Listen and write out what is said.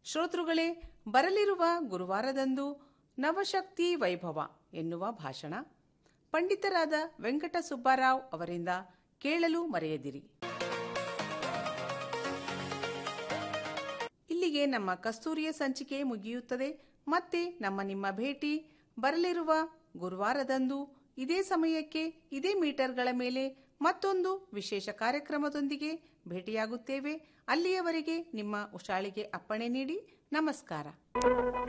ಶ್ರೋತೃಗಳೇ ಬರಲಿರುವ ಗುರುವಾರದಂದು ನವಶಕ್ತಿ ವೈಭವ ಎನ್ನುವ ಭಾಷಣ ಪಂಡಿತರಾದ ವೆಂಕಟ ಸುಬ್ಬರಾವ್ ಅವರಿಂದ ಕೇಳಲು ಮರೆಯದಿರಿ ಇಲ್ಲಿಗೆ ನಮ್ಮ ಕಸ್ತೂರಿಯ ಸಂಚಿಕೆ ಮುಗಿಯುತ್ತದೆ ಮತ್ತೆ ನಮ್ಮ ನಿಮ್ಮ ಭೇಟಿ ಬರಲಿರುವ ಗುರುವಾರದಂದು ಇದೇ ಸಮಯಕ್ಕೆ ಇದೇ ಮೀಟರ್ಗಳ ಮೇಲೆ ಮತ್ತೊಂದು ವಿಶೇಷ ಕಾರ್ಯಕ್ರಮದೊಂದಿಗೆ ಭೇಟಿಯಾಗುತ್ತೇವೆ ಅಲ್ಲಿಯವರೆಗೆ ನಿಮ್ಮ ಉಷಾಳಿಗೆ ಅಪ್ಪಣೆ ನೀಡಿ ನಮಸ್ಕಾರ